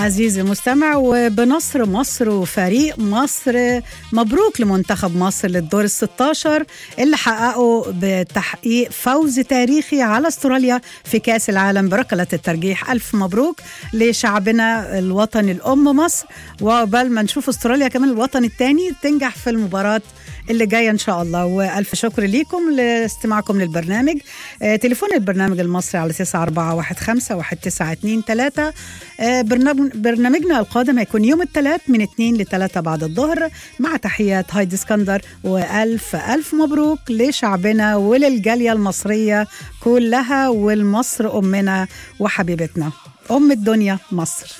عزيزي المستمع وبنصر مصر وفريق مصر مبروك لمنتخب مصر للدور ال 16 اللي حققوا بتحقيق فوز تاريخي على استراليا في كاس العالم بركلة الترجيح ألف مبروك لشعبنا الوطني الأم مصر وقبل ما نشوف استراليا كمان الوطن الثاني تنجح في المباراة اللي جاية إن شاء الله وألف شكر ليكم لاستماعكم للبرنامج آه تليفون البرنامج المصري على 9415 آه برنامج برنامجنا القادم هيكون يوم الثلاث من 2 ل 3 بعد الظهر مع تحيات هايدي اسكندر وألف ألف مبروك لشعبنا وللجالية المصرية كلها والمصر أمنا وحبيبتنا أم الدنيا مصر